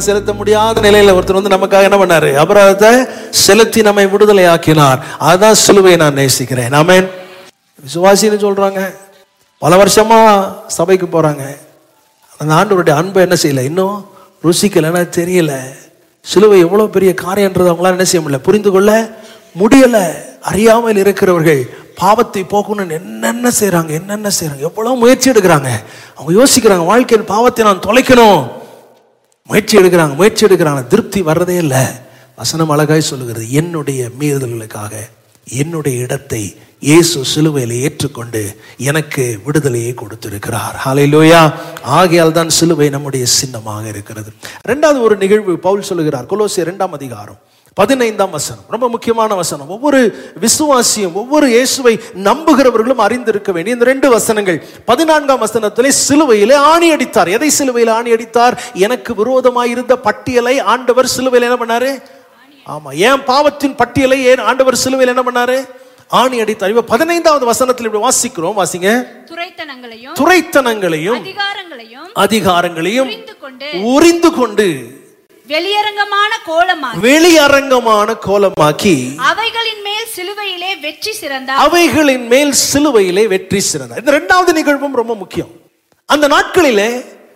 செலுத்த முடியாத நிலையில ஒருத்தர் வந்து நமக்காக என்ன பண்ணாரு அபராதத்தை செலுத்தி நம்மை விடுதலை ஆக்கினார் அதான் சிலுவை நான் நேசிக்கிறேன் ஆமென் விசுவாசின்னு சொல்றாங்க பல வருஷமா சபைக்கு போறாங்க அந்த ஆண்டவருடைய அன்பை என்ன செய்யல இன்னும் ருசிக்கலைன்னா தெரியல சிலுவை எவ்வளவு பெரிய காரியன்றது அவங்களால என்ன செய்ய முடியல புரிந்து கொள்ள முடியல அறியாமல் இருக்கிறவர்கள் பாவத்தை போக்கணும்னு என்னென்ன செய்றாங்க என்னென்ன செய்றாங்க எவ்வளவு முயற்சி எடுக்கிறாங்க அவங்க யோசிக்கிறாங்க வாழ்க்கையில் பாவத்தை நான் தொலைக்கணும் முயற்சி எடுக்கிறாங்க முயற்சி எடுக்கிறாங்க திருப்தி வர்றதே இல்லை வசனம் அழகாய் சொல்லுகிறது என்னுடைய மீறுதல்களுக்காக என்னுடைய இடத்தை இயேசு சிலுவையில் ஏற்றுக்கொண்டு எனக்கு விடுதலையை கொடுத்திருக்கிறார் ஹalleluya ஆகையால் தான் சிலுவை நம்முடைய சின்னமாக இருக்கிறது ரெண்டாவது ஒரு நிகழ்வு பவுல் சொல்லுகிறார் கொலோசியர் இரண்டாம் அதிகாரம் பதினைந்தாம் வசனம் ரொம்ப முக்கியமான வசனம் ஒவ்வொரு விசுவாசியும் ஒவ்வொரு இயேசுவை நம்புகிறவர்களும் அறிந்திருக்க வேண்டிய இந்த ரெண்டு வசனங்கள் பதினான்காம் வசனத்திலே சிலுவையிலே ஆணி அடித்தார் எதை சிலுவையில் ஆணி அடித்தார் எனக்கு விரோதமாய் இருந்த பட்டியலை ஆண்டவர் சிலுவையில் என்ன பண்ணாரு ஆமா ஏன் பாவத்தின் பட்டியலை ஏன் ஆண்டவர் சிலுவையில் என்ன பண்ணாரு ஆணி அடித்தார் இப்ப பதினைந்தாவது வசனத்தில் இப்படி வாசிக்கிறோம் வாசிங்க துரைத்தனங்களையும் துரைத்தனங்களையும் அதிகாரங்களையும் அதிகாரங்களையும் புரிந்து கொண்டு உரிந்து கொண்டு வெளியரங்கமான கோலமாக வெளியரங்கமான கோலமாக்கி அவைகளின் மேல் சிலுவையிலே வெற்றி சிறந்தார் அவைகளின் மேல் சிலுவையிலே வெற்றி சிறந்தார் இந்த இரண்டாவது நிகழ்வும் ரொம்ப முக்கியம் அந்த நாட்களிலே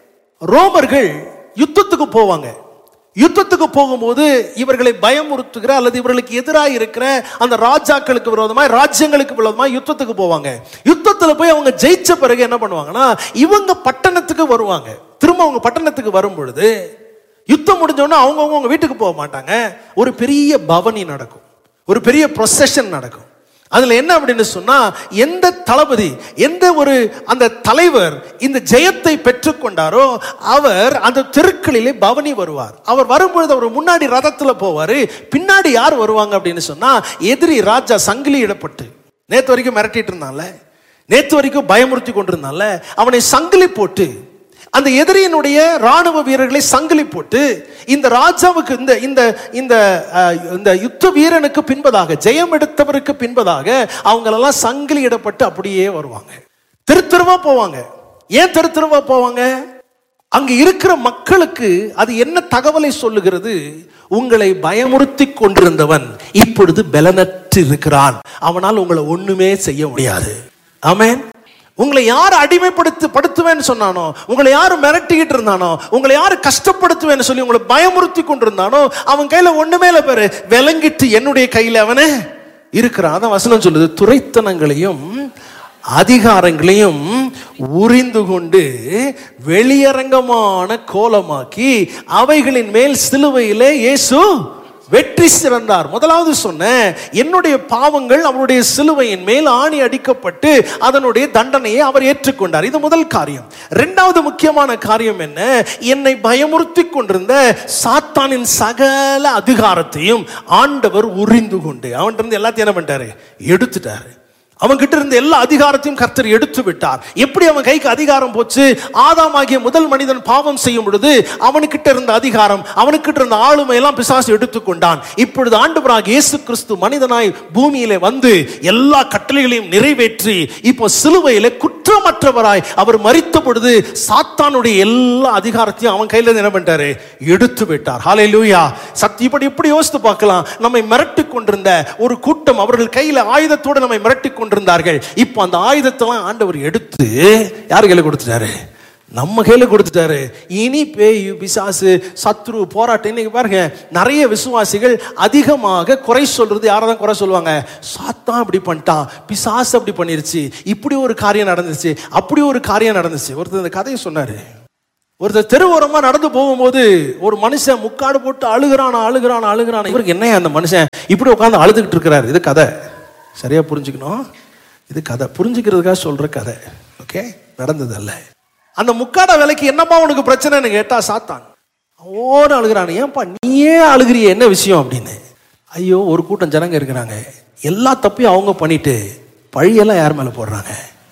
ரோமர்கள் யுத்தத்துக்கு போவாங்க யுத்தத்துக்கு போகும்போது இவர்களை பயமுறுத்துகிற அல்லது இவர்களுக்கு எதிராக இருக்கிற அந்த ராஜாக்களுக்கு விரோதமாய் ராஜ்யங்களுக்கு விரோதமாய் யுத்தத்துக்கு போவாங்க யுத்தத்துல போய் அவங்க ஜெயிச்ச பிறகு என்ன பண்ணுவாங்கன்னா இவங்க பட்டணத்துக்கு வருவாங்க திரும்ப அவங்க பட்டணத்துக்கு வரும் பொழுது யுத்தம் முடிஞ்சோன்னா அவங்கவுங்க அவங்க வீட்டுக்கு போக மாட்டாங்க ஒரு பெரிய பவனி நடக்கும் ஒரு பெரிய ப்ரொசஷன் நடக்கும் அதுல என்ன அப்படின்னு சொன்னா எந்த தளபதி எந்த ஒரு அந்த தலைவர் இந்த ஜெயத்தை பெற்றுக்கொண்டாரோ அவர் அந்த தெருக்களிலே பவனி வருவார் அவர் வரும்பொழுது அவர் முன்னாடி ரதத்துல போவாரு பின்னாடி யார் வருவாங்க அப்படின்னு சொன்னா எதிரி ராஜா சங்கிலி இடப்பட்டு நேத்து வரைக்கும் மிரட்டிட்டு இருந்தான்ல நேத்து வரைக்கும் பயமுறுத்தி கொண்டிருந்தான்ல அவனை சங்கிலி போட்டு அந்த எதிரியினுடைய ராணுவ வீரர்களை சங்கிலி போட்டு இந்த ராஜாவுக்கு இந்த இந்த இந்த அஹ், இந்த யுத்த வீரனுக்கு பின்பதாக ஜெயம் எடுத்தவருக்கு பின்பதாக அவங்களெல்லாம் சங்கிலி இடப்பட்டு அப்படியே வருவாங்க தெரு தெருவா போவாங்க ஏன் தெரு தெருவா போவாங்க அங்க இருக்கிற மக்களுக்கு அது என்ன தகவலை சொல்லுகிறது உங்களை பயமுறுத்தி கொண்டிருந்தவன் இப்பொழுது பலனற்று இருக்கிறான் அவனால் உங்களை ஒண்ணுமே செய்ய முடியாது ஆமென் உங்களை யார் அடிமைப்படுத்து படுத்துவேன்னு சொன்னானோ உங்களை யார் மிரட்டிக்கிட்டு இருந்தானோ உங்களை யார் கஷ்டப்படுத்துவேன்னு சொல்லி உங்களை பயமுறுத்தி கொண்டிருந்தானோ அவன் கையில ஒண்ணுமே இல்லை பேரு விளங்கிட்டு என்னுடைய கையில அவனே இருக்கிறான் அதான் வசனம் சொல்லுது துரைத்தனங்களையும் அதிகாரங்களையும் உரிந்து கொண்டு வெளியரங்கமான கோலமாக்கி அவைகளின் மேல் சிலுவையிலே இயேசு வெற்றி சிறந்தார் முதலாவது சொன்ன என்னுடைய பாவங்கள் அவருடைய சிலுவையின் மேல் ஆணி அடிக்கப்பட்டு அதனுடைய தண்டனையை அவர் ஏற்றுக்கொண்டார் இது முதல் காரியம் இரண்டாவது முக்கியமான காரியம் என்ன என்னை பயமுறுத்தி கொண்டிருந்த சாத்தானின் சகல அதிகாரத்தையும் ஆண்டவர் உரிந்து கொண்டு அவன்கிட்ட இருந்து எல்லாத்தையும் என்ன பண்ணிட்டாரு எடுத்துட்டாரு அவன் கிட்ட இருந்த எல்லா அதிகாரத்தையும் கர்த்தர் எடுத்து விட்டார் எப்படி அவன் கைக்கு அதிகாரம் போச்சு ஆதாமாகிய முதல் மனிதன் பாவம் செய்யும் பொழுது அவனுக்கிட்ட இருந்த அதிகாரம் அவனுக்கிட்ட இருந்த ஆளுமை எல்லாம் பிசாசு எடுத்துக்கொண்டான் இப்பொழுது ஆண்டவராக இயேசு கிறிஸ்து மனிதனாய் பூமியிலே வந்து எல்லா கட்டளைகளையும் நிறைவேற்றி இப்போ சிலுவையிலே குற்றமற்றவராய் அவர் மரித்த பொழுது சாத்தானுடைய எல்லா அதிகாரத்தையும் அவன் கையில இருந்து என்ன பண்ணிட்டாரு எடுத்து விட்டார் ஹாலே லூயா சக்தி இப்படி இப்படி யோசித்து பார்க்கலாம் நம்மை மிரட்டி கொண்டிருந்த ஒரு கூட்டம் அவர்கள் கையில ஆயுதத்தோடு நம்மை மிரட்டி கொண்டிருந்தார்கள் இப்போ அந்த ஆயுதத்தெல்லாம் ஆண்டவர் எடுத்து யார் கையில கொடுத்துட்டாரு நம்ம கையில கொடுத்துட்டாரு இனி பேய் பிசாசு சத்ரு போராட்டம் இன்னைக்கு பாருங்க நிறைய விசுவாசிகள் அதிகமாக குறை சொல்றது யாரை தான் குறை சொல்லுவாங்க சாத்தான் இப்படி பண்ணிட்டான் பிசாசு அப்படி பண்ணிருச்சு இப்படி ஒரு காரியம் நடந்துச்சு அப்படி ஒரு காரியம் நடந்துச்சு ஒருத்தர் இந்த கதையை சொன்னாரு ஒருத்தர் தெருவோரமா நடந்து போகும்போது ஒரு மனுஷன் முக்காடு போட்டு அழுகிறான் அழுகிறான் அழுகிறான் இவருக்கு என்ன அந்த மனுஷன் இப்படி உட்காந்து அழுதுகிட்டு இருக்கிறாரு இது கதை சரியா புரிஞ்சுக்கணும் இது கதை புரிஞ்சுக்கிறதுக்காக சொல்ற கதை ஓகே நடந்ததல்ல அந்த முக்காட விலைக்கு என்னப்பா உனக்கு பிரச்சனைன்னு கேட்டா சாத்தான் ஓட அழுகிறான் ஏன்பா நீயே அழுகிறிய என்ன விஷயம் அப்படின்னு ஐயோ ஒரு கூட்டம் ஜனங்க இருக்கிறாங்க எல்லா தப்பையும் அவங்க பண்ணிட்டு பழியெல்லாம் யார் மேல போடுறாங்க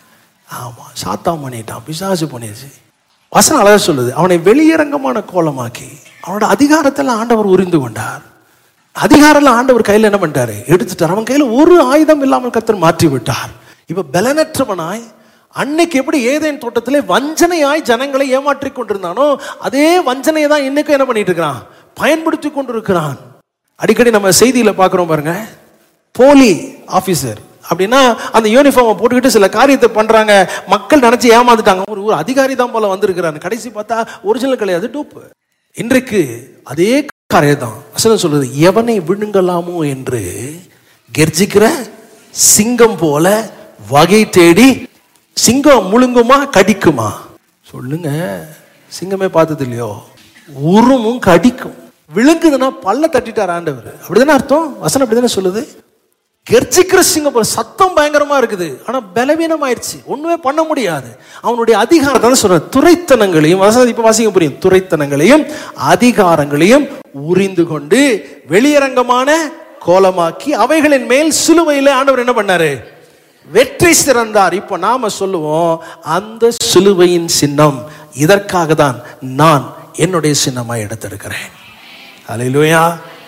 ஆமா சாத்தான் பண்ணிட்டான் பிசாசு பண்ணிடுச்சு வசனம் அழகா சொல்லுது அவனை வெளியரங்கமான கோலமாக்கி அவனோட அதிகாரத்தில் ஆண்டவர் உரிந்து கொண்டார் அதிகாரம்ல ஆண்டவர் கையில என்ன பண்ணிட்டாரு எடுத்துட்டார் அவன் கையில ஒரு ஆயுதம் இல்லாமல் கத்தர் மாற்றி விட்டார் இப்ப பலனற்றவனாய் அன்னைக்கு எப்படி ஏதேன் தோட்டத்திலே வஞ்சனையாய் ஜனங்களை ஏமாற்றிக் கொண்டிருந்தானோ அதே வஞ்சனையை தான் இன்னைக்கும் என்ன பண்ணிட்டு இருக்கிறான் பயன்படுத்தி கொண்டிருக்கிறான் அடிக்கடி நம்ம செய்தியில பார்க்குறோம் பாருங்க போலி ஆபீசர் அப்படின்னா அந்த யூனிஃபார்மை போட்டுக்கிட்டு சில காரியத்தை பண்றாங்க மக்கள் நினைச்சு ஏமாந்துட்டாங்க ஒரு ஒரு அதிகாரி தான் போல வந்திருக்கிறான் கடைசி பார்த்தா ஒரிஜினல் கிடையாது டூப்பு இன்றைக்கு அதே காரியம் தான் வசனம் சொல்றது எவனை விழுங்கலாமோ என்று கெர்ஜிக்கிற சிங்கம் போல வகை தேடி சிங்கம் முழுங்குமா கடிக்குமா சொல்லுங்க சிங்கமே பார்த்தது இல்லையோ உருமும் கடிக்கும் விழுங்குதுன்னா பல்ல தட்டிட்டார் ஆண்டவர் அப்படிதானே அர்த்தம் வசனம் அப்படிதானே சொல்லுது கெர்ச்சிக்கிற சிங்கம் போல சத்தம் பயங்கரமா இருக்குது ஆனா பலவீனம் ஆயிடுச்சு ஒண்ணுமே பண்ண முடியாது அவனுடைய அதிகாரத்தை சொல்ற துரைத்தனங்களையும் வசனம் இப்ப வாசிக்க புரியும் துரைத்தனங்களையும் அதிகாரங்களையும் உரிந்து கொண்டு வெளியரங்கமான கோலமாக்கி அவைகளின் மேல் சிலுவையில ஆண்டவர் என்ன பண்ணாரு வெற்றி சிறந்தார் இப்போ நாம சொல்லுவோம் அந்த சிலுவையின் சின்னம் இதற்காக தான் நான் என்னுடைய சின்னமாய் எடுத்திருக்கிறேன் அலையிலுயா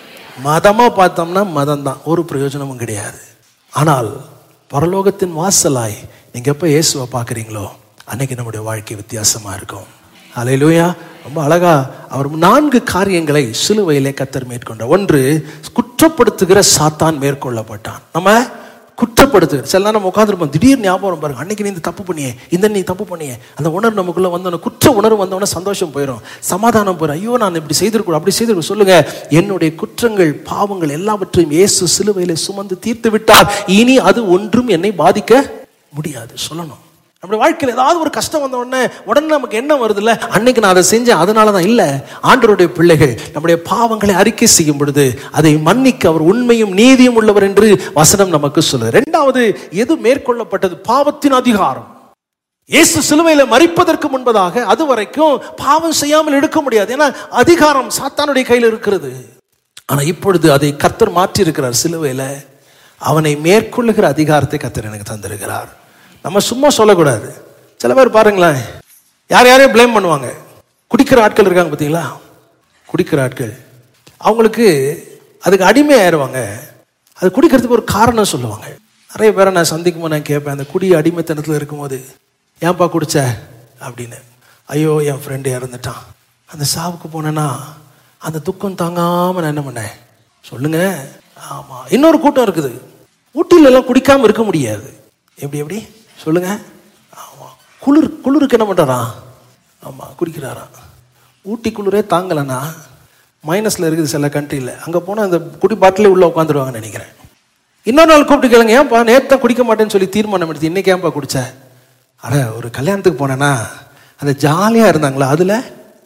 மதமா பார்த்தோம்னா மதம் தான் ஒரு பிரயோஜனமும் கிடையாது ஆனால் பரலோகத்தின் வாசலாய் நீங்க எப்ப இயேசுவை பார்க்குறீங்களோ அன்னைக்கு நம்முடைய வாழ்க்கை வித்தியாசமா இருக்கும் அலையிலுயா ரொம்ப அழகா அவர் நான்கு காரியங்களை சிலுவையிலே கத்தர் மேற்கொண்டார் ஒன்று குற்றப்படுத்துகிற சாத்தான் மேற்கொள்ளப்பட்டான் நம்ம குற்றப்படுத்துகிற சில நேரம் நம்ம உட்காந்துருப்போம் திடீர் ஞாபகம் வரும் பாருங்க அன்னைக்கு நீ இந்த தப்பு பண்ணியே இந்த நீ தப்பு பண்ணியே அந்த உணர்வு நமக்குள்ள வந்தோடனே குற்ற உணர்வு வந்தோடனே சந்தோஷம் போயிடும் சமாதானம் போயிடும் ஐயோ நான் இப்படி செய்திருக்கூடும் அப்படி செய்திருக்க சொல்லுங்க என்னுடைய குற்றங்கள் பாவங்கள் எல்லாவற்றையும் இயேசு சிலுவையில சுமந்து தீர்த்து விட்டார் இனி அது ஒன்றும் என்னை பாதிக்க முடியாது சொல்லணும் நம்முடைய வாழ்க்கையில் ஏதாவது ஒரு கஷ்டம் வந்த உடனே உடனே நமக்கு என்ன வருதுல்ல அன்னைக்கு நான் அதை செஞ்சேன் அதனால தான் இல்லை ஆண்டவருடைய பிள்ளைகள் நம்முடைய பாவங்களை அறிக்கை செய்யும் பொழுது அதை மன்னிக்க அவர் உண்மையும் நீதியும் உள்ளவர் என்று வசனம் நமக்கு சொல்லுது ரெண்டாவது எது மேற்கொள்ளப்பட்டது பாவத்தின் அதிகாரம் இயேசு சிலுவையில மறிப்பதற்கு முன்பதாக அது வரைக்கும் பாவம் செய்யாமல் எடுக்க முடியாது ஏன்னா அதிகாரம் சாத்தானுடைய கையில் இருக்கிறது ஆனா இப்பொழுது அதை கர்த்தர் மாற்றி இருக்கிறார் சிலுவையில அவனை மேற்கொள்ளுகிற அதிகாரத்தை கர்த்தர் எனக்கு தந்திருக்கிறார் நம்ம சும்மா சொல்லக்கூடாது சில பேர் பாருங்களேன் யார் யாரையும் ப்ளேம் பண்ணுவாங்க குடிக்கிற ஆட்கள் இருக்காங்க பார்த்தீங்களா குடிக்கிற ஆட்கள் அவங்களுக்கு அதுக்கு அடிமை ஆயிடுவாங்க அது குடிக்கிறதுக்கு ஒரு காரணம் சொல்லுவாங்க நிறைய பேரை நான் சந்திக்கும் போது நான் கேட்பேன் அந்த குடி அடிமைத்தனத்தில் இருக்கும்போது ஏன்பா குடிச்ச அப்படின்னு ஐயோ என் ஃப்ரெண்டு இறந்துட்டான் அந்த சாவுக்கு போனேன்னா அந்த துக்கம் தாங்காமல் நான் என்ன பண்ணேன் சொல்லுங்க ஆமாம் இன்னொரு கூட்டம் இருக்குது ஊட்டில எல்லாம் குடிக்காமல் இருக்க முடியாது எப்படி எப்படி சொல்லுங்க ஆமாம் குளிர் குளிருக்கு என்ன பண்ணுறாராம் ஆமாம் குடிக்கிறாராம் ஊட்டி குளிரே தாங்கலைன்னா மைனஸில் இருக்குது சில கண்ட்ரியில் அங்கே போனால் அந்த குடி பாட்டிலே உள்ளே உட்காந்துருவாங்கன்னு நினைக்கிறேன் இன்னொரு நாள் கூப்பிட்டு கேளுங்க ஏன்ப்பா நேற்று குடிக்க மாட்டேன்னு சொல்லி தீர்மானம் எடுத்து இன்னைக்கு ஏன்ப்பா குடிச்ச அட ஒரு கல்யாணத்துக்கு போனேன்னா அந்த ஜாலியாக இருந்தாங்களா அதில்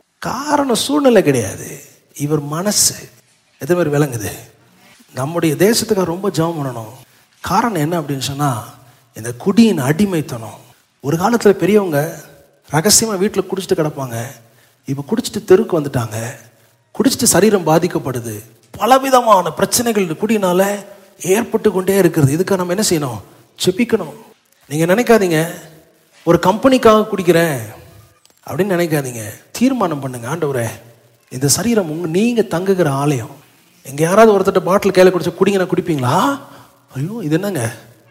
காரணம் சூழ்நிலை கிடையாது இவர் மனசு எது மாதிரி விளங்குது நம்முடைய தேசத்துக்கு ரொம்ப ஜெபம் பண்ணணும் காரணம் என்ன அப்படின்னு சொன்னால் இந்த குடியின் அடிமைத்தனம் ஒரு காலத்தில் பெரியவங்க ரகசியமாக வீட்டில் குடிச்சிட்டு கிடப்பாங்க இப்போ குடிச்சிட்டு தெருக்கு வந்துட்டாங்க குடிச்சிட்டு சரீரம் பாதிக்கப்படுது பலவிதமான பிரச்சனைகள் குடியினால ஏற்பட்டு கொண்டே இருக்கிறது இதுக்கு நம்ம என்ன செய்யணும் செப்பிக்கணும் நீங்கள் நினைக்காதீங்க ஒரு கம்பெனிக்காக குடிக்கிறேன் அப்படின்னு நினைக்காதீங்க தீர்மானம் பண்ணுங்க ஆண்டவரே இந்த சரீரம் உங்க நீங்க தங்குகிற ஆலயம் எங்க யாராவது ஒருத்தட்ட பாட்டில் கையில் குடிச்சு குடிங்க நான் குடிப்பீங்களா ஐயோ இது என்னங்க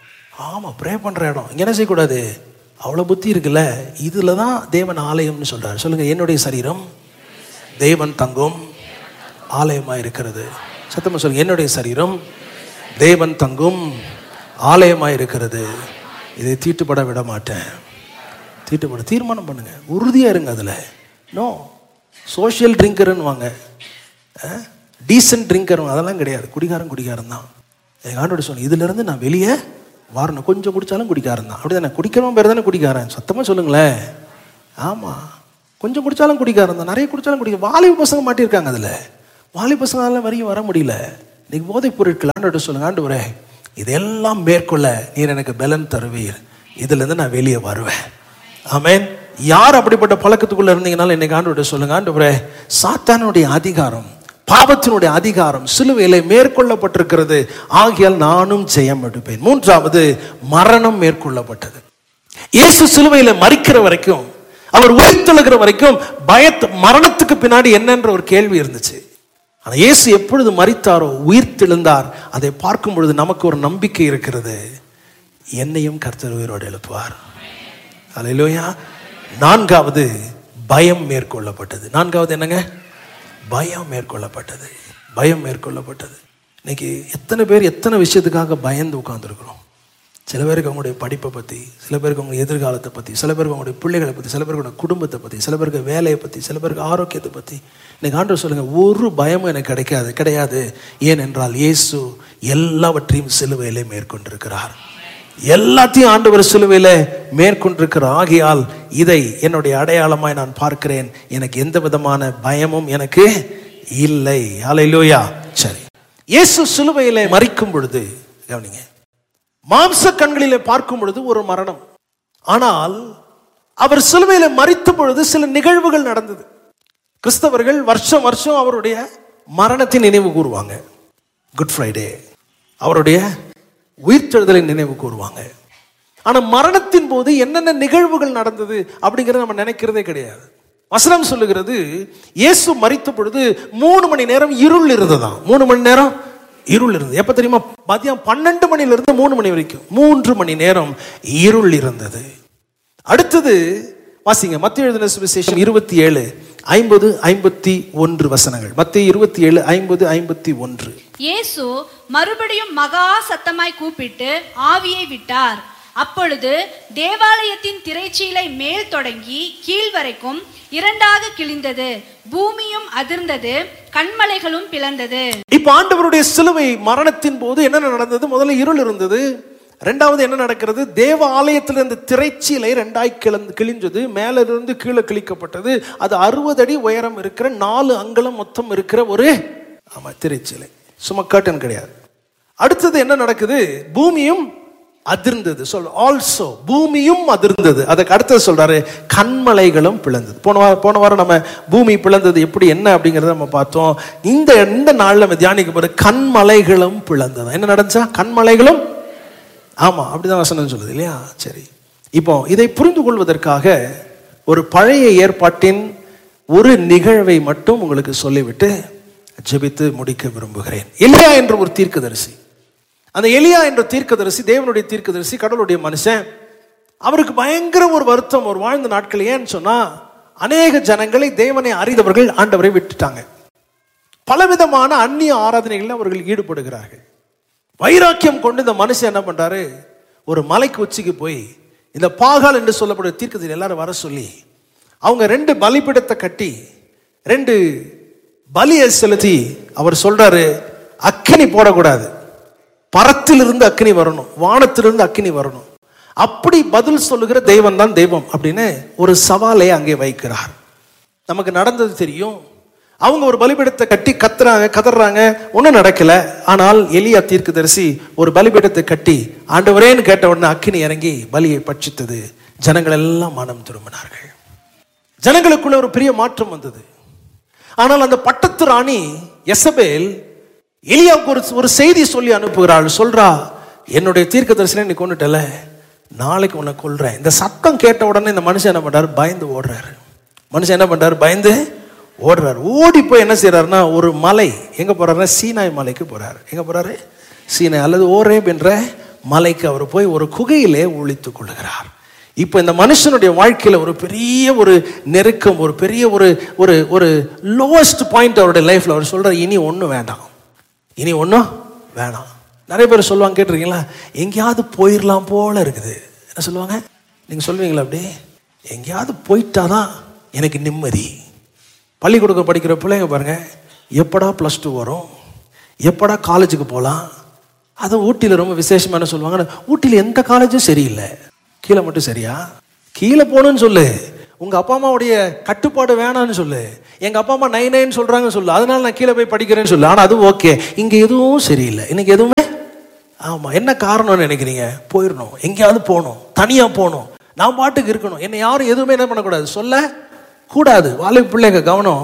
ஆமா ப்ரே பண்ற இடம் இங்க என்ன செய்யக்கூடாது அவ்வளோ புத்தி இருக்குல்ல இதுல தான் தேவன் ஆலயம்னு சொல்றாரு சொல்லுங்க என்னுடைய சரீரம் தேவன் தங்கும் ஆலயமா இருக்கிறது சத்தமா சொல்லுங்க என்னுடைய சரீரம் தேவன் தங்கும் ஆலயமா இருக்கிறது இதை தீட்டுப்பட விட மாட்டேன் தீட்டுப்பட தீர்மானம் பண்ணுங்க உறுதியா இருங்க அதுல நோ சோஷியல் ட்ரிங்கர்னு வாங்க டீசன்ட் ட்ரிங்கர் அதெல்லாம் கிடையாது குடிகாரன் குடிகாரன் தான் எங்கள் ஆண்டோட சொன்ன இதுல இருந்து நான் வெளியே வரணும் கொஞ்சம் குடிச்சாலும் குடிக்காரன் தான் அப்படிதானே குடிக்கிறவன் பேர் தானே குடிக்காரன் சத்தமாக சொல்லுங்களேன் ஆமாம் கொஞ்சம் குடிச்சாலும் குடிக்காரன் தான் நிறைய குடிச்சாலும் குடிக்க வாலிப பசங்க மாட்டியிருக்காங்க அதில் வாலிப பசங்களால வரையும் வர முடியல இன்னைக்கு போதைப் பொருட்கள் ஆண்டோட சொல்லுங்க ஆண்டவரே இதெல்லாம் மேற்கொள்ள நீர் எனக்கு பலன் தருவீர் இதுலேருந்து நான் வெளியே வருவேன் ஆமென் யார் அப்படிப்பட்ட பழக்கத்துக்குள்ள இருந்தீங்கனாலும் இன்னைக்கு ஆண்டோட சொல்லுங்க ஆண்டவரே சாத்தானுடைய அதிகாரம் பாவத்தினுடைய அதிகாரம் சிலுவையில மேற்கொள்ளப்பட்டிருக்கிறது ஆகியால் நானும் ஜெயம் எடுப்பேன் மூன்றாவது மரணம் மேற்கொள்ளப்பட்டது இயேசு சிலுவையில மறிக்கிற வரைக்கும் அவர் உயிர்த்தெழுகிற வரைக்கும் பயத்து மரணத்துக்கு பின்னாடி என்னன்ற ஒரு கேள்வி இருந்துச்சு ஆனா இயேசு எப்பொழுது மறித்தாரோ உயிர்த்தெழுந்தார் அதை பார்க்கும் பொழுது நமக்கு ஒரு நம்பிக்கை இருக்கிறது என்னையும் கர்த்தர் உயிரோடு எழுப்புவார் அல்லேலூயா நான்காவது பயம் மேற்கொள்ளப்பட்டது நான்காவது என்னங்க பயம் மேற்கொள்ளப்பட்டது பயம் மேற்கொள்ளப்பட்டது இன்னைக்கு எத்தனை பேர் எத்தனை விஷயத்துக்காக பயந்து உட்கார்ந்துருக்குறோம் சில பேருக்கு அவங்களுடைய படிப்பை பற்றி சில பேருக்கு அவங்க எதிர்காலத்தை பற்றி சில பேருக்கு அவங்களுடைய பிள்ளைகளை பற்றி சில பேருக்கு அவங்க குடும்பத்தை பற்றி சில பேருக்கு வேலையை பற்றி சில பேருக்கு ஆரோக்கியத்தை பற்றி இன்னைக்கு ஆண்டவர் சொல்லுங்க ஒரு பயமும் எனக்கு கிடைக்காது கிடையாது ஏனென்றால் இயேசு எல்லாவற்றையும் சிலுவையிலே மேற்கொண்டிருக்கிறார் எல்லாத்தையும் ஆண்டவர் சிலுவையில மேற்கொண்டிருக்கிறார் ஆகையால் இதை என்னுடைய அடையாளமாய் நான் பார்க்கிறேன் எனக்கு எந்த விதமான பயமும் எனக்கு இல்லை அலையிலோயா சரி இயேசு சிலுவையிலே மறிக்கும் பொழுது கவனிங்க மாம்ச கண்களிலே பார்க்கும் பொழுது ஒரு மரணம் ஆனால் அவர் சிலுவையில மறித்த பொழுது சில நிகழ்வுகள் நடந்தது கிறிஸ்தவர்கள் வருஷம் வருஷம் அவருடைய மரணத்தை நினைவு கூறுவாங்க குட் ஃப்ரைடே அவருடைய உயிர்த்தெழுதலை நினைவு கூறுவாங்க ஆனா மரணத்தின் போது என்னென்ன நிகழ்வுகள் நடந்தது அப்படிங்கறத நம்ம நினைக்கிறதே கிடையாது வசனம் சொல்லுகிறது இயேசு மறித்த பொழுது மூணு மணி நேரம் இருள் இருந்ததாம் மூணு மணி நேரம் இருள் இருந்தது எப்ப தெரியுமா மதியம் பன்னெண்டு மணில இருந்து மூணு மணி வரைக்கும் மூன்று மணி நேரம் இருள் இருந்தது அடுத்தது வாசிங்க மத்திய எழுதின சுவிசேஷம் இருபத்தி ஏழு ஐம்பது ஐம்பத்தி ஒன்று வசனங்கள் மத்திய இருபத்தி ஏழு ஐம்பது ஐம்பத்தி ஒன்று இயேசு மறுபடியும் மகா சத்தமாய் கூப்பிட்டு ஆவியை விட்டார் அப்பொழுது தேவாலயத்தின் திரைச்சீலை மேல் தொடங்கி கீழ் வரைக்கும் இரண்டாக கிழிந்தது பூமியும் அதிர்ந்தது கண்மலைகளும் பிளந்தது இப்ப ஆண்டவருடைய சிலுவை மரணத்தின் போது என்ன நடந்தது முதல்ல இருள் இருந்தது ரெண்டாவது என்ன நடக்கிறது தேவ ஆலயத்தில் இருந்த திரைச்சீலை ரெண்டாய் கிளந்து கிழிஞ்சது மேல இருந்து கீழே கிழிக்கப்பட்டது அது அறுபது அடி உயரம் இருக்கிற நாலு அங்கலம் மொத்தம் இருக்கிற ஒரு ஆமா திரைச்சீலை சும்மா கர்டன் கிடையாது அடுத்தது என்ன நடக்குது பூமியும் அதிர்ந்தது சொல் ஆல்சோ பூமியும் அதிர்ந்தது அதுக்கு அடுத்தது சொல்றாரு கண்மலைகளும் பிளந்தது போன வாரம் போன வாரம் நம்ம பூமி பிளந்தது எப்படி என்ன அப்படிங்கறத நம்ம பார்த்தோம் இந்த இந்த நாள்ல நம்ம தியானிக்க போற கண்மலைகளும் பிளந்தது என்ன நடந்துச்சா கண்மலைகளும் ஆமா அப்படிதான் வசனம் சொல்லுது இல்லையா சரி இப்போ இதை புரிந்து கொள்வதற்காக ஒரு பழைய ஏற்பாட்டின் ஒரு நிகழ்வை மட்டும் உங்களுக்கு சொல்லிவிட்டு ஜெபித்து முடிக்க விரும்புகிறேன் எலியா என்ற ஒரு தீர்க்கதரிசி அந்த எலியா என்ற தீர்க்கதரிசி தேவனுடைய தீர்க்கதரிசி கடவுளுடைய மனுஷன் அவருக்கு பயங்கர ஒரு வருத்தம் ஒரு வாழ்ந்த நாட்கள் ஏன்னு சொன்னா அநேக ஜனங்களை தேவனை அறிந்தவர்கள் ஆண்டவரை விட்டுட்டாங்க பலவிதமான அந்நிய ஆராதனைகளில் அவர்கள் ஈடுபடுகிறார்கள் வைராக்கியம் கொண்டு இந்த மனுஷன் என்ன பண்றாரு ஒரு மலைக்கு உச்சிக்கு போய் இந்த பாகால் என்று சொல்லப்படுற தீர்க்கதரிசி எல்லாரும் வர சொல்லி அவங்க ரெண்டு பலிபீடத்தை கட்டி ரெண்டு பலியை செலுத்தி அவர் சொல்றாரு அக்கினி போடக்கூடாது பரத்திலிருந்து அக்கினி வரணும் வானத்திலிருந்து அக்கினி வரணும் அப்படி பதில் சொல்லுகிற தெய்வம் தான் தெய்வம் அப்படின்னு ஒரு சவாலை அங்கே வைக்கிறார் நமக்கு நடந்தது தெரியும் அவங்க ஒரு பலிபீடத்தை கட்டி கத்துறாங்க கதறாங்க ஒன்றும் நடக்கல ஆனால் எலியா தீர்க்கதரிசி ஒரு பலிபீடத்தை கட்டி ஆண்டவரேன்னு கேட்ட உடனே அக்கினி இறங்கி பலியை பட்சித்தது ஜனங்கள் எல்லாம் மனம் திரும்பினார்கள் ஜனங்களுக்குள்ள ஒரு பெரிய மாற்றம் வந்தது ஆனால் அந்த பட்டத்து ராணி எசபேல் எலியாவுக்கு ஒரு ஒரு செய்தி சொல்லி அனுப்புகிறாள் சொல்றா என்னுடைய தீர்க்க தரிசனம் நீ கொண்டுட்டல நாளைக்கு உன்னை கொல்றேன் இந்த சத்தம் கேட்ட உடனே இந்த மனுஷன் என்ன பண்றாரு பயந்து ஓடுறாரு மனுஷன் என்ன பண்றாரு பயந்து ஓடுறாரு ஓடி போய் என்ன செய்யறாருன்னா ஒரு மலை எங்க போறாருன்னா சீனாய் மலைக்கு போறாரு எங்க போறாரு சீனாய் அல்லது ஓரேப் என்ற மலைக்கு அவர் போய் ஒரு குகையிலே ஒழித்துக் கொள்ளுகிறார் இப்போ இந்த மனுஷனுடைய வாழ்க்கையில ஒரு பெரிய ஒரு நெருக்கம் ஒரு பெரிய ஒரு ஒரு ஒரு லோவஸ்ட் பாயிண்ட் அவருடைய லைஃப்ல அவர் சொல்றாரு இனி ஒன்றும் வேண்டாம் இனி ஒன்றும் வேணாம் நிறைய பேர் சொல்லுவாங்க கேட்டிருக்கீங்களா எங்கேயாவது போயிடலாம் போல இருக்குது என்ன சொல்லுவாங்க நீங்க சொல்லுவீங்களா அப்படி எங்கேயாவது போயிட்டாதான் எனக்கு நிம்மதி பள்ளிக்கூடம் படிக்கிற பிள்ளைங்க பாருங்க எப்படா ப்ளஸ் டூ வரும் எப்படா காலேஜுக்கு போகலாம் அதை ஊட்டியில் ரொம்ப விசேஷமா என்ன சொல்லுவாங்க ஊட்டியில் எந்த காலேஜும் சரியில்லை கீழே மட்டும் சரியா கீழே போகணும்னு சொல்லு உங்க அப்பா அம்மாவுடைய கட்டுப்பாடு வேணாம்னு சொல்லு எங்க அப்பா அம்மா நைன் நைன் சொல்றாங்க சொல்லு அதனால நான் கீழே போய் படிக்கிறேன்னு சொல்லு ஆனா அது ஓகே இங்க எதுவும் சரியில்லை இன்னைக்கு எதுவுமே ஆமா என்ன காரணம்னு நினைக்கிறீங்க போயிடணும் எங்கேயாவது போகணும் தனியா போகணும் நான் பாட்டுக்கு இருக்கணும் என்னை யாரும் எதுவுமே என்ன பண்ணக்கூடாது சொல்ல கூடாது வாழை பிள்ளைங்க கவனம்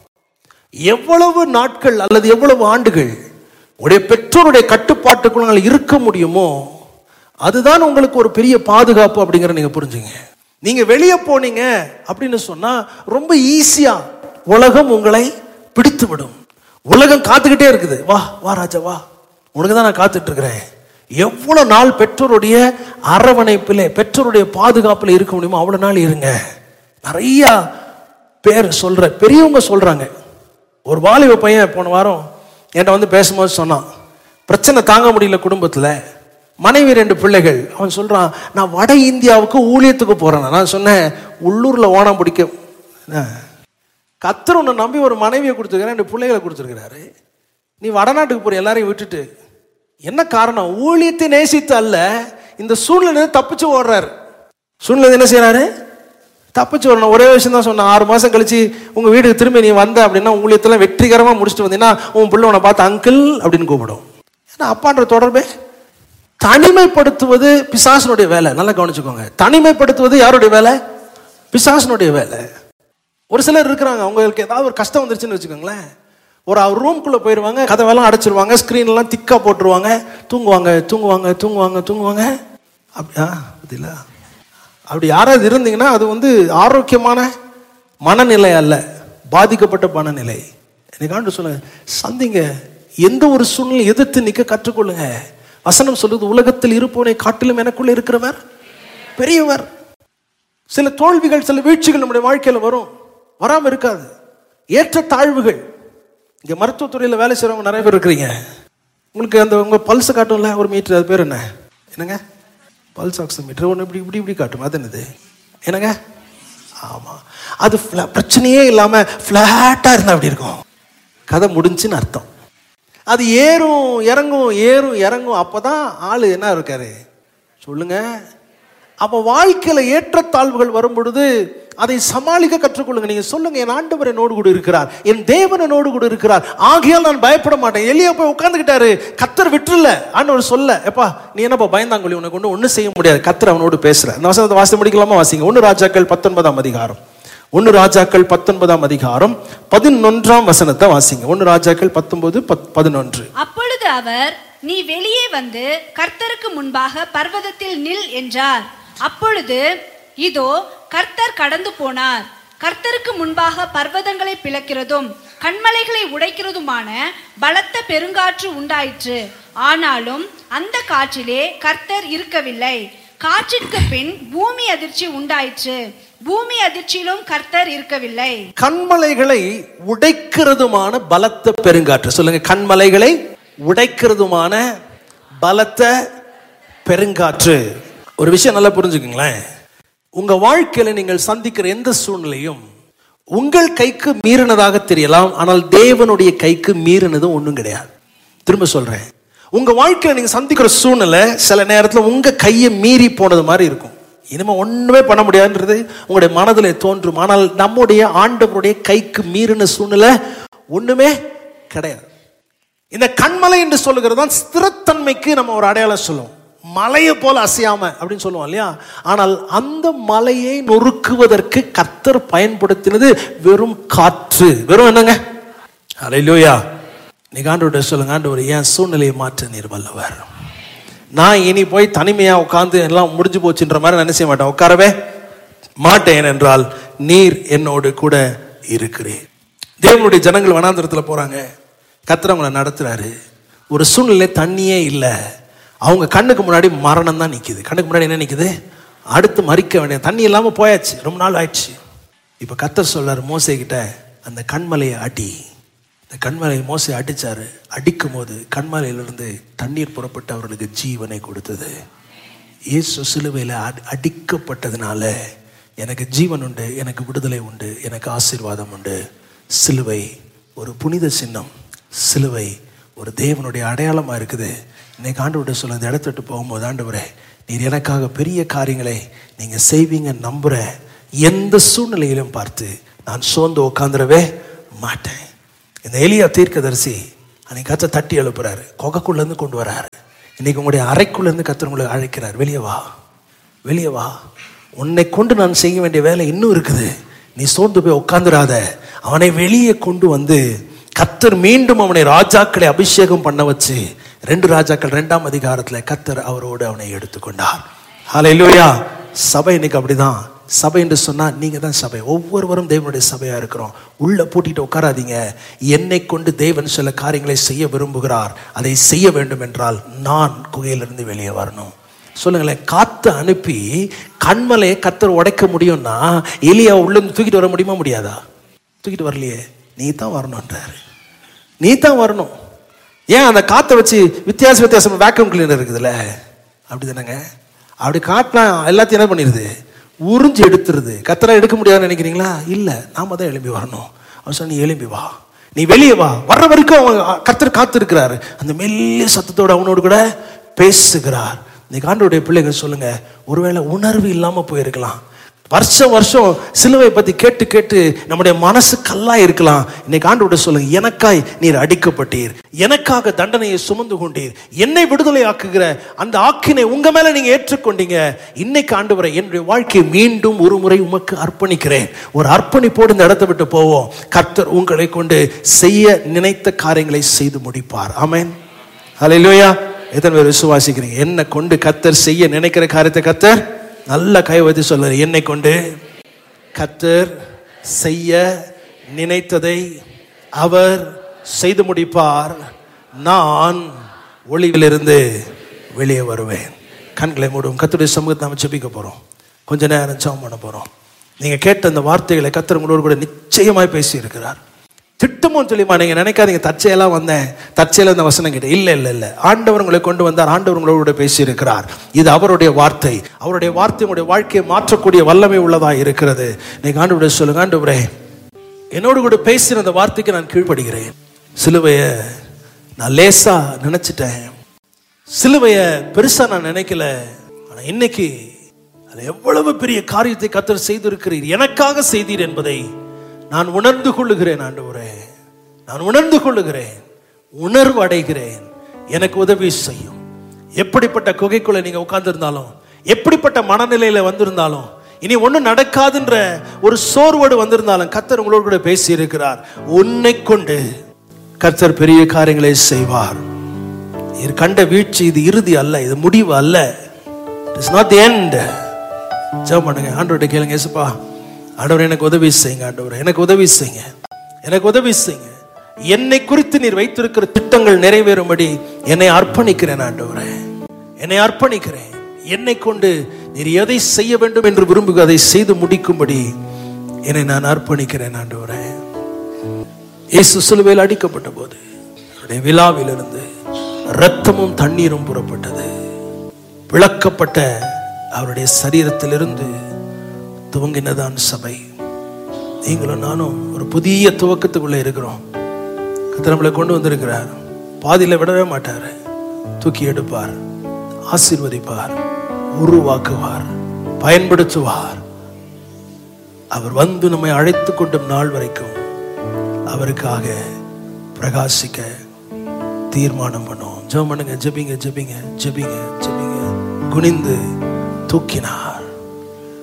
எவ்வளவு நாட்கள் அல்லது எவ்வளவு ஆண்டுகள் உடைய பெற்றோருடைய கட்டுப்பாட்டுக்குள்ள நீங்கள் இருக்க முடியுமோ அதுதான் உங்களுக்கு ஒரு பெரிய பாதுகாப்பு அப்படிங்கிற நீங்க புரிஞ்சுங்க நீங்க வெளியே போனீங்க அப்படின்னு சொன்னா ரொம்ப ஈஸியா உலகம் உங்களை பிடித்து விடும் உலகம் காத்துக்கிட்டே இருக்குது வா வா ராஜா வா உனக்கு தான் நான் காத்துட்டு இருக்கிறேன் எவ்வளவு நாள் பெற்றோருடைய அரவணைப்பிலே பெற்றோருடைய பாதுகாப்பில் இருக்க முடியுமோ அவ்வளவு நாள் இருங்க நிறைய பேர் சொல்ற பெரியவங்க சொல்றாங்க ஒரு வாலிப பையன் போன வாரம் என்கிட்ட வந்து பேசும்போது சொன்னான் பிரச்சனை தாங்க முடியல குடும்பத்தில் மனைவி ரெண்டு பிள்ளைகள் அவன் சொல்றான் நான் வட இந்தியாவுக்கு ஊழியத்துக்கு போறேன் நான் சொன்னேன் உள்ளூர்ல ஓணம் பிடிக்க என்ன? கத்தர் உன்னை நம்பி ஒரு மனைவியை கொடுத்துருக்கிறேன் ரெண்டு பிள்ளைகளை கொடுத்துருக்கிறாரு நீ வடநாட்டுக்கு போற எல்லாரையும் விட்டுட்டு என்ன காரணம் ஊழியத்தை நேசித்து அல்ல இந்த சூழ்நிலை தப்பிச்சு ஓடுறாரு சூழ்நிலை என்ன செய்றாரு தப்பிச்சு வரணும் ஒரே விஷயம் தான் சொன்னேன் ஆறு மாசம் கழிச்சு உங்க வீட்டுக்கு திரும்பி நீ வந்த அப்படின்னா ஊழியத்தெல்லாம் வெற்றிகரமா முடிச்சுட்டு வந்தீங்கன்னா உன் பிள்ளை உன்னை பார்த்து அங்கிள் அப்படின்னு கூப்பிடும் ஏன்னா அப்பான்ற தொடர்பே தனிமைப்படுத்துவது பிசாசனுடைய வேலை நல்லா கவனிச்சுக்கோங்க தனிமைப்படுத்துவது யாருடைய வேலை பிசாசனுடைய வேலை ஒரு சிலர் இருக்கிறாங்க அவங்களுக்கு ஏதாவது ஒரு கஷ்டம் வந்துருச்சுன்னு வச்சுக்கோங்களேன் ஒரு ரூம்குள்ளே போயிடுவாங்க கதவெல்லாம் அடைச்சிருவாங்க ஸ்க்ரீன் எல்லாம் திக்கா போட்டுருவாங்க தூங்குவாங்க தூங்குவாங்க தூங்குவாங்க தூங்குவாங்க அப்படியா பதிலா அப்படி யாராவது இருந்தீங்கன்னா அது வந்து ஆரோக்கியமான மனநிலை அல்ல பாதிக்கப்பட்ட மனநிலை என்னைக்காண்டு சொல்லுங்க சந்திங்க எந்த ஒரு சூழ்நிலை எதிர்த்து நிற்க கற்றுக்கொள்ளுங்க வசனம் சொல்லுது உலகத்தில் இருப்பவனை காட்டிலும் எனக்குள்ள இருக்கிறவர் பெரியவர் சில தோல்விகள் சில வீழ்ச்சிகள் நம்முடைய வாழ்க்கையில வரும் வராம இருக்காது ஏற்ற தாழ்வுகள் இங்க மருத்துவத்துறையில வேலை செய்றவங்க நிறைய பேர் இருக்கிறீங்க உங்களுக்கு அந்த உங்க பல்ஸ் காட்டும்ல ஒரு மீட்டர் அது பேர் என்ன என்னங்க பல்ஸ் ஆக்சிமீட்டர் ஒன்று இப்படி இப்படி இப்படி காட்டும் அது என்னது என்னங்க ஆமா அது fla- பிரச்சனையே இல்லாம ஃப்ளாட்டா இருந்தா அப்படி இருக்கும் கதை முடிஞ்சுன்னு அர்த்தம் அது ஏறும் இறங்கும் ஏறும் இறங்கும் அப்பதான் ஆளு என்ன இருக்காரு சொல்லுங்க அப்ப வாழ்க்கையில ஏற்றத்தாழ்வுகள் வரும் பொழுது அதை சமாளிக்க கற்றுக்கொள்ளுங்க நீங்க சொல்லுங்க என் ஆண்டவர் என்னோடு கூட இருக்கிறார் என் தேவன் என்னோடு கூட இருக்கிறார் ஆகையால் நான் பயப்பட மாட்டேன் எலியா போய் உட்கார்ந்துக்கிட்டாரு கத்தர் விட்டுருல ஆண்டவர் சொல்ல எப்பா நீ என்னப்பா பயந்தாங்கொழி உனக்கு ஒன்றும் ஒன்றும் செய்ய முடியாது கத்தர் அவனோடு பேசுற அந்த வசனத்தை வாசி முடிக்கலாமா வாசிங்க ஒன்று ராஜாக்கள் பத்தொன்பதாம் அதிகாரம் ஒன்று ராஜாக்கள் பத்தொன்பதாம் அதிகாரம் பதினொன்றாம் வசனத்தை வாசிங்க ஒன்று ராஜாக்கள் பத்தொன்பது பத்- பதினொன்று அப்பொழுது அவர் நீ வெளியே வந்து கர்த்தருக்கு முன்பாக பர்வதத்தில் நில் என்றார் அப்பொழுது இதோ கர்த்தர் கடந்து போனார் கர்த்தருக்கு முன்பாக பர்வதங்களை பிளக்கிறதும் கண்மலைகளை உடைக்கிறதுமான பலத்த பெருங்காற்று உண்டாயிற்று ஆனாலும் அந்த காற்றிலே கர்த்தர் இருக்கவில்லை காற்றிற்கு பின் பூமி அதிர்ச்சி உண்டாயிற்று பூமி அதிர்ச்சியிலும் கர்த்தர் இருக்கவில்லை கண்மலைகளை உடைக்கிறதுமான பலத்த பெருங்காற்று சொல்லுங்க கண்மலைகளை உடைக்கிறதுமான பலத்த பெருங்காற்று ஒரு விஷயம் நல்லா புரிஞ்சுக்குங்களேன் உங்க வாழ்க்கையில நீங்கள் சந்திக்கிற எந்த சூழ்நிலையும் உங்கள் கைக்கு மீறினதாக தெரியலாம் ஆனால் தேவனுடைய கைக்கு மீறினதும் ஒண்ணும் கிடையாது திரும்ப சொல்றேன் உங்க வாழ்க்கையில நீங்க சந்திக்கிற சூழ்நிலை சில நேரத்துல உங்க கையை மீறி போனது மாதிரி இருக்கும் இனிமே ஒண்ணுமே பண்ண முடியாதுன்றது உங்களுடைய மனதில் தோன்றும் ஆனால் நம்முடைய ஆண்டவருடைய கைக்கு மீறின சூழ்நிலை ஒண்ணுமே கிடையாது இந்த கண்மலை என்று சொல்லுகிறது தான் ஸ்திரத்தன்மைக்கு நம்ம ஒரு அடையாளம் சொல்லுவோம் மலையை போல அசையாம அப்படின்னு சொல்லுவோம் இல்லையா ஆனால் அந்த மலையை நொறுக்குவதற்கு கர்த்தர் பயன்படுத்தினது வெறும் காற்று வெறும் என்னங்க அலையிலோயா நீங்க ஆண்டவர்கிட்ட சொல்லுங்க ஆண்டவர் என் சூழ்நிலையை மாற்ற நீர் வல்லவர் நான் இனி போய் தனிமையா உட்கார்ந்து எல்லாம் முடிஞ்சு போச்சுன்ற மாதிரி நினைச்ச மாட்டேன் உட்காரவே மாட்டேன் என்றால் நீர் என்னோடு கூட இருக்கிறேன் தேவனுடைய ஜனங்கள் வனாந்திரத்துல போறாங்க கர்த்தர் அவங்கள நடத்துறாரு ஒரு சூழ்நிலை தண்ணியே இல்லை அவங்க கண்ணுக்கு முன்னாடி மரணம் தான் நிக்குது கண்ணுக்கு முன்னாடி என்ன நிக்குது அடுத்து மறிக்க வேண்டிய தண்ணி இல்லாம போயாச்சு ரொம்ப நாள் ஆயிடுச்சு இப்ப கர்த்தர் சொல்றாரு மோசே கிட்ட அந்த கண்மலையை அடி இந்த கண்மலை மோசை அடிச்சாரு அடிக்கும் போது கண்மலையிலிருந்து தண்ணீர் புறப்பட்டு அவர்களுக்கு ஜீவனை கொடுத்தது இயேசு சிலுவையில் அடி அடிக்கப்பட்டதுனால எனக்கு ஜீவன் உண்டு எனக்கு விடுதலை உண்டு எனக்கு ஆசீர்வாதம் உண்டு சிலுவை ஒரு புனித சின்னம் சிலுவை ஒரு தேவனுடைய அடையாளமா இருக்குது இன்னைக்கு ஆண்டு சொல்ல இந்த இடத்த விட்டு போகும்போது ஆண்டவரே நீர் எனக்காக பெரிய காரியங்களை நீங்க செய்வீங்க நம்புறேன் எந்த சூழ்நிலையிலும் பார்த்து நான் சோர்ந்து உட்காந்துடவே மாட்டேன் இந்த எலியா தீர்க்கதரிசி அன்னைக்கு கத்த தட்டி எழுப்புறாரு கொகைக்குள்ள இருந்து கொண்டு வராரு இன்னைக்கு உங்களுடைய அறைக்குள்ள இருந்து கத்தர் உங்களை அழைக்கிறார் வெளியே வா வெளியே வா உன்னை கொண்டு நான் செய்ய வேண்டிய வேலை இன்னும் இருக்குது நீ சோர்ந்து போய் உட்காந்துராத அவனை வெளியே கொண்டு வந்து கத்தர் மீண்டும் அவனை ராஜாக்களை அபிஷேகம் பண்ண வச்சு ரெண்டு ராஜாக்கள் ரெண்டாம் அதிகாரத்துல கத்தர் அவரோடு அவனை எடுத்துக்கொண்டார் ஹalleluya சபை இன்னைக்கு அப்படிதான் சபை என்று சொன்னா நீங்க தான் சபை ஒவ்வொருவரும் தேவனுடைய சபையா இருக்கிறோம் உள்ள பூட்டிட்டு உட்காராதீங்க என்னை கொண்டு தேவன் சில காரியங்களை செய்ய விரும்புகிறார் அதை செய்ய வேண்டும் என்றால் நான் குகையிலிருந்து வெளியே வரணும் சொல்லுங்களேன் காத்து அனுப்பி கண்மலையை கத்தர் உடைக்க முடியும்னா எலியா உள்ள இருந்து தூக்கிட்டு வர முடியுமா முடியாதா தூக்கிட்டு வரலையே நீ தான் வரணுன்றாரு நீ தான் வரணும் ஏன் அந்த காத்தை வச்சு வித்தியாச வித்தியாசம் வேக்யூம் கிளீனர் இருக்குதுல்ல அப்படி தானேங்க அப்படி காட்டினா எல்லாத்தையும் என்ன பண்ணிடுது உறிஞ்சு எடுத்துருது கத்தரா எடுக்க முடியாதுன்னு நினைக்கிறீங்களா இல்லை நாம தான் எழும்பி வரணும் அவர் சொன்ன நீ எழும்பி வா நீ வெளியே வா வர்ற வரைக்கும் அவன் கத்தர் காத்து இருக்கிறாரு அந்த மெல்லிய சத்தத்தோட அவனோடு கூட பேசுகிறார் இன்னைக்கு ஆண்டோடைய பிள்ளைகள் சொல்லுங்க ஒருவேளை உணர்வு இல்லாம போயிருக்கலாம் வருஷம் வருஷம் சிலுவை பத்தி கேட்டு கேட்டு நம்முடைய மனசு கல்லா இருக்கலாம் இன்னைக்கு ஆண்டோட சொல்லுங்க எனக்காய் நீர் அடிக்கப்பட்டீர் எனக்காக தண்டனையை சுமந்து கொண்டீர் என்னை விடுதலை ஆக்குகிற அந்த ஆக்கினை உங்க மேல நீங்க ஏற்றுக்கொண்டீங்க இன்னைக்கு ஆண்டவரை என்னுடைய வாழ்க்கையை மீண்டும் ஒரு முறை உமக்கு அர்ப்பணிக்கிறேன் ஒரு அர்ப்பணிப்போடு இந்த இடத்தை விட்டு போவோம் கர்த்தர் உங்களை கொண்டு செய்ய நினைத்த காரியங்களை செய்து முடிப்பார் ஆமென் ஹalleluya எத்தனை பேர் விசுவாசிக்கிறீங்க என்னை கொண்டு கத்தர் செய்ய நினைக்கிற காரியத்தை கத்தர் நல்ல கை வைத்து சொல்றாரு என்னை கொண்டு கத்தர் செய்ய நினைத்ததை அவர் செய்து முடிப்பார் நான் ஒளிவிலிருந்து வெளியே வருவேன் கண்களை மூடும் கத்தருடைய சமூகத்தை நம்ம ஜெபிக்க போறோம் கொஞ்ச நேரம் ஜெபம் பண்ண போறோம் நீங்க கேட்ட அந்த வார்த்தைகளை கத்தர் உங்களோடு கூட நிச்சயமாய் பேசி இருக்கிறார் திட்டமும் தெளிவா நீங்க நினைக்காதீங்க தற்செயலா வந்தேன் தற்செயலா இந்த வசனம் கேட்டேன் இல்ல இல்ல இல்ல ஆண்டவர் உங்களை கொண்டு வந்தார் ஆண்டவர் உங்களோட பேசி இருக்கிறார் இது அவருடைய வார்த்தை அவருடைய வார்த்தை உங்களுடைய வாழ்க்கையை மாற்றக்கூடிய வல்லமை உள்ளதா இருக்கிறது நீங்க ஆண்டவருடைய சொல்லுங்க ஆண்டவரே என்னோடு கூட பேசின அந்த வார்த்தைக்கு நான் கீழ்ப்படுகிறேன் சிலுவைய நான் லேசா நினைச்சிட்டேன் சிலுவைய பெருசா நான் நினைக்கல ஆனா இன்னைக்கு அது எவ்வளவு பெரிய காரியத்தை கத்தர் செய்திருக்கிறீர் எனக்காக செய்தீர் என்பதை நான் உணர்ந்து கொள்ளுகிறேன் ஆண்டவரே நான் உணர்ந்து கொள்ளுகிறேன் உணர்வு அடைகிறேன் எனக்கு உதவி செய்யும் எப்படிப்பட்ட குகைக்குள்ள நீங்க உட்கார்ந்திருந்தாலும் எப்படிப்பட்ட மனநிலையில வந்திருந்தாலும் இனி ஒண்ணும் நடக்காதுன்ற ஒரு சோர்வோடு வந்திருந்தாலும் கர்த்தர் உங்களோடு கூட பேசி இருக்கிறார் உன்னை கொண்டு கர்த்தர் பெரிய காரியங்களை செய்வார் நீர் கண்ட வீழ்ச்சி இது இறுதி அல்ல இது முடிவு அல்ல இட்ஸ் நாட் தி எண்ட் ஜெபம் பண்ணுங்க ஆண்டவர்கிட்ட கேளுங்க ஏசுப்பா ஆண்டவர் எனக்கு உதவி செய்யுங்க ஆண்டவர் எனக்கு உதவி செய்யுங்க எனக்கு உதவி செய்யுங்க என்னை குறித்து நீர் வைத்திருக்கிற திட்டங்கள் நிறைவேறும்படி என்னை அர்ப்பணிக்கிறேன் ஆண்டவரே என்னை அர்ப்பணிக்கிறேன் என்னை கொண்டு நீர் எதை செய்ய வேண்டும் என்று விரும்புக அதை செய்து முடிக்கும்படி என்னை நான் அர்ப்பணிக்கிறேன் ஆண்டவரே இயேசு சிலுவையில் அடிக்கப்பட்ட போது அவருடைய விழாவிலிருந்து இரத்தமும் தண்ணீரும் புறப்பட்டது விளக்கப்பட்ட அவருடைய சரீரத்திலிருந்து துவங்கினதான் சபை நீங்களும் நானும் ஒரு புதிய துவக்கத்துக்குள்ள இருக்கிறோம் கர்த்தர் நம்மளை கொண்டு வந்திருக்கிறார் பாதியில விடவே மாட்டார் தூக்கி எடுப்பார் ஆசீர்வதிப்பார் உருவாக்குவார் பயன்படுத்துவார் அவர் வந்து நம்மை அழைத்து கொண்டும் நாள் வரைக்கும் அவருக்காக பிரகாசிக்க தீர்மானம் பண்ணுவோம் ஜெபம் பண்ணுங்க ஜெபிங்க ஜெபிங்க ஜெபிங்க ஜெபிங்க குனிந்து தூக்கினார்